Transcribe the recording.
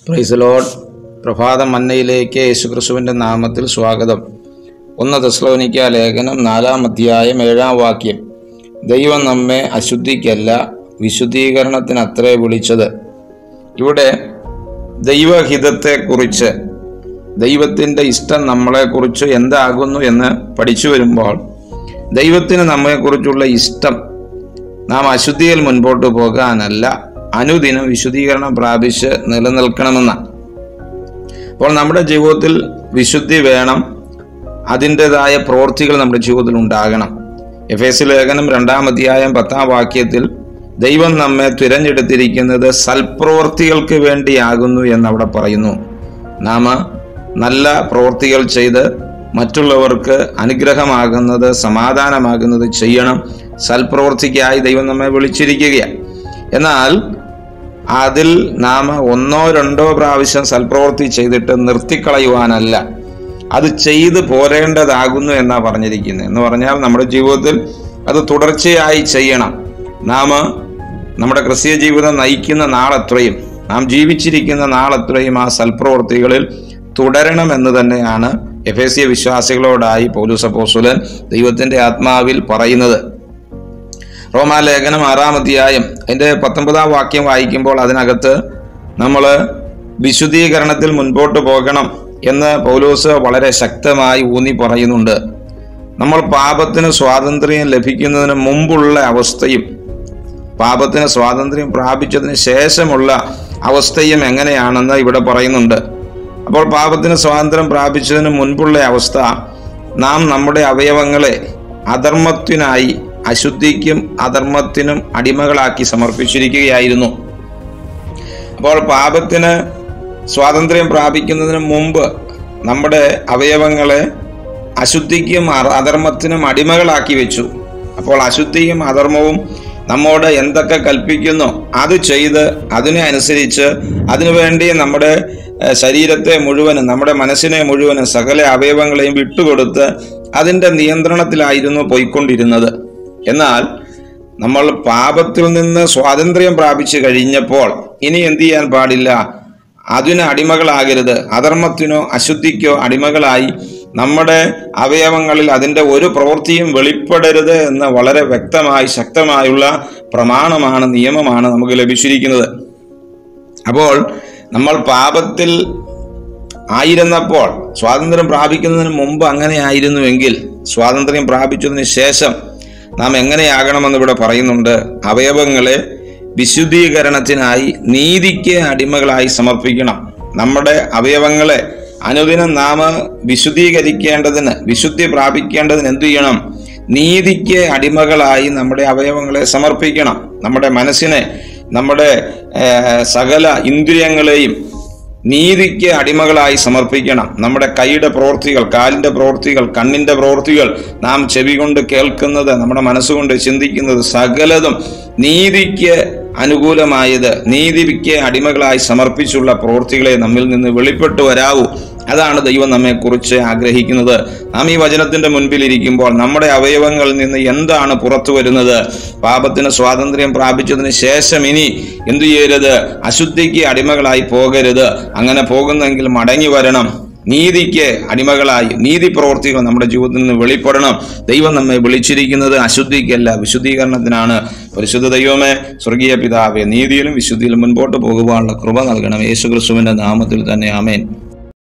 price load പ്രഭാത മന്നയിലേക്ക് യേശുക്രിസ്തുവിൻ്റെ നാമത്തിൽ സ്വാഗതം ഒന്ന് തെസ്ലോനിക്ക ലേഖനം നാലാം അധ്യായം ഏഴാം വാക്യം ദൈവം നമ്മെ അശുദ്ധിക്കല്ല വിശുദ്ധീകരണത്തിനത്രേ വിളിച്ചത് ഇവിടെ ദൈവഹിതത്തെക്കുറിച്ച് ദൈവത്തിൻ്റെ ഇഷ്ടം നമ്മളെക്കുറിച്ച് എന്താകുന്നു എന്ന് പഠിച്ചു വരുമ്പോൾ ദൈവത്തിന് നമ്മെക്കുറിച്ചുള്ള ഇഷ്ടം നാം അശുദ്ധിയിൽ മുൻപോട്ട് പോകാനല്ല അനുദിനം വിശുദ്ധീകരണം പ്രാപിച്ച് നിലനിൽക്കണമെന്നാണ് അപ്പോൾ നമ്മുടെ ജീവിതത്തിൽ വിശുദ്ധി വേണം അതിൻ്റെതായ പ്രവൃത്തികൾ നമ്മുടെ ജീവിതത്തിൽ ഉണ്ടാകണം എഫ് എസ് ലേഖനം രണ്ടാം അധ്യായം പത്താം വാക്യത്തിൽ ദൈവം നമ്മെ തിരഞ്ഞെടുത്തിരിക്കുന്നത് സൽപ്രവൃത്തികൾക്ക് വേണ്ടിയാകുന്നു എന്നവിടെ പറയുന്നു നാം നല്ല പ്രവൃത്തികൾ ചെയ്ത് മറ്റുള്ളവർക്ക് അനുഗ്രഹമാകുന്നത് സമാധാനമാകുന്നത് ചെയ്യണം സൽപ്രവൃത്തിക്കായി ദൈവം നമ്മെ വിളിച്ചിരിക്കുകയാണ് എന്നാൽ അതിൽ നാം ഒന്നോ രണ്ടോ പ്രാവശ്യം സൽപ്രവൃത്തി ചെയ്തിട്ട് നിർത്തിക്കളയുവാനല്ല അത് ചെയ്തു പോരേണ്ടതാകുന്നു എന്നാ പറഞ്ഞിരിക്കുന്നത് എന്ന് പറഞ്ഞാൽ നമ്മുടെ ജീവിതത്തിൽ അത് തുടർച്ചയായി ചെയ്യണം നാം നമ്മുടെ ക്രിസ്തീയ ജീവിതം നയിക്കുന്ന നാളത്രയും നാം ജീവിച്ചിരിക്കുന്ന നാളത്രയും ആ സൽപ്രവൃത്തികളിൽ തുടരണമെന്ന് തന്നെയാണ് എഫ് എസ് സി വിശ്വാസികളോടായി പൗലുസപ്പോസുലൻ ദൈവത്തിന്റെ ആത്മാവിൽ പറയുന്നത് റോമാലേഖനം ആറാം അധ്യായം അതിൻ്റെ പത്തൊമ്പതാം വാക്യം വായിക്കുമ്പോൾ അതിനകത്ത് നമ്മൾ വിശുദ്ധീകരണത്തിൽ മുൻപോട്ട് പോകണം എന്ന് പൗലോസ് വളരെ ശക്തമായി ഊന്നി പറയുന്നുണ്ട് നമ്മൾ പാപത്തിന് സ്വാതന്ത്ര്യം ലഭിക്കുന്നതിന് മുമ്പുള്ള അവസ്ഥയും പാപത്തിന് സ്വാതന്ത്ര്യം പ്രാപിച്ചതിന് ശേഷമുള്ള അവസ്ഥയും എങ്ങനെയാണെന്ന് ഇവിടെ പറയുന്നുണ്ട് അപ്പോൾ പാപത്തിന് സ്വാതന്ത്ര്യം പ്രാപിച്ചതിന് മുൻപുള്ള അവസ്ഥ നാം നമ്മുടെ അവയവങ്ങളെ അധർമ്മത്തിനായി അശുദ്ധിക്കും അധർമ്മത്തിനും അടിമകളാക്കി സമർപ്പിച്ചിരിക്കുകയായിരുന്നു അപ്പോൾ പാപത്തിന് സ്വാതന്ത്ര്യം പ്രാപിക്കുന്നതിന് മുമ്പ് നമ്മുടെ അവയവങ്ങളെ അശുദ്ധിക്കും അ- അധർമ്മത്തിനും അടിമകളാക്കി വെച്ചു അപ്പോൾ അശുദ്ധിയും അധർമ്മവും നമ്മോട് എന്തൊക്കെ കൽപ്പിക്കുന്നോ അത് ചെയ്ത് അതിനെ അനുസരിച്ച് അതിനുവേണ്ടി നമ്മുടെ ഏഹ്, ശരീരത്തെ മുഴുവനും നമ്മുടെ മനസ്സിനെ മുഴുവനും സകല അവയവങ്ങളെയും വിട്ടുകൊടുത്ത് അതിൻ്റെ നിയന്ത്രണത്തിലായിരുന്നു പോയിക്കൊണ്ടിരുന്നത് എന്നാൽ നമ്മൾ പാപത്തിൽ നിന്ന് സ്വാതന്ത്ര്യം പ്രാപിച്ചു കഴിഞ്ഞപ്പോൾ ഇനി എന്ത് ചെയ്യാൻ പാടില്ല അതിന് അടിമകളാകരുത് അധർമ്മത്തിനോ അശുദ്ധിക്കോ അടിമകളായി നമ്മുടെ അവയവങ്ങളിൽ അതിൻ്റെ ഒരു പ്രവൃത്തിയും വെളിപ്പെടരുത് എന്ന് വളരെ വ്യക്തമായി ശക്തമായുള്ള പ്രമാണമാണ് നിയമമാണ് നമുക്ക് ലഭിച്ചിരിക്കുന്നത് അപ്പോൾ നമ്മൾ പാപത്തിൽ ആയിരുന്നപ്പോൾ സ്വാതന്ത്ര്യം പ്രാപിക്കുന്നതിന് മുമ്പ് അങ്ങനെ ആയിരുന്നുവെങ്കിൽ സ്വാതന്ത്ര്യം പ്രാപിച്ചതിന് ശേഷം നാം എങ്ങനെയാകണമെന്ന് ഇവിടെ പറയുന്നുണ്ട് അവയവങ്ങളെ വിശുദ്ധീകരണത്തിനായി നീതിക്ക് അടിമകളായി സമർപ്പിക്കണം നമ്മുടെ അവയവങ്ങളെ അനുദിനം നാം വിശുദ്ധീകരിക്കേണ്ടതിന് വിശുദ്ധി പ്രാപിക്കേണ്ടതിന് എന്തു ചെയ്യണം നീതിക്ക് അടിമകളായി നമ്മുടെ അവയവങ്ങളെ സമർപ്പിക്കണം നമ്മുടെ മനസ്സിനെ നമ്മുടെ ഏഹ്, സകല ഇന്ദ്രിയങ്ങളെയും നീതിക്ക് അടിമകളായി സമർപ്പിക്കണം നമ്മുടെ കൈയുടെ പ്രവൃത്തികൾ കാലിന്റെ പ്രവൃത്തികൾ കണ്ണിന്റെ പ്രവൃത്തികൾ നാം ചെവി കൊണ്ട് കേൾക്കുന്നത് നമ്മുടെ മനസ്സുകൊണ്ട് ചിന്തിക്കുന്നത് സകലതും നീതിക്ക് അനുകൂലമായത് നീതിക്ക് അടിമകളായി സമർപ്പിച്ചുള്ള പ്രവൃത്തികളെ നമ്മിൽ നിന്ന് വെളിപ്പെട്ടു വരാവൂ അതാണ് ദൈവം നമ്മെക്കുറിച്ച് ആഗ്രഹിക്കുന്നത് നാം ഈ വചനത്തിന്റെ മുൻപിൽ ഇരിക്കുമ്പോൾ നമ്മുടെ അവയവങ്ങളിൽ നിന്ന് എന്താണ് പുറത്തു വരുന്നത് പാപത്തിന് സ്വാതന്ത്ര്യം പ്രാപിച്ചതിന് ശേഷം ഇനി എന്തു ചെയ്യരുത് അശുദ്ധിക്ക് അടിമകളായി പോകരുത് അങ്ങനെ പോകുന്നെങ്കിൽ മടങ്ങി വരണം നീതിക്ക് അടിമകളായി നീതി പ്രവർത്തികൾ നമ്മുടെ ജീവിതത്തിൽ നിന്ന് വെളിപ്പെടണം ദൈവം നമ്മെ വിളിച്ചിരിക്കുന്നത് അശുദ്ധിക്കല്ല വിശുദ്ധീകരണത്തിനാണ് പരിശുദ്ധ ദൈവമേ സ്വർഗീയ പിതാവേ നീതിയിലും വിശുദ്ധിയിലും മുൻപോട്ട് പോകുവാനുള്ള കൃപ നൽകണം യേശുക്രിസ്തുവിന്റെ നാമത്തിൽ തന്നെ ആമേൻ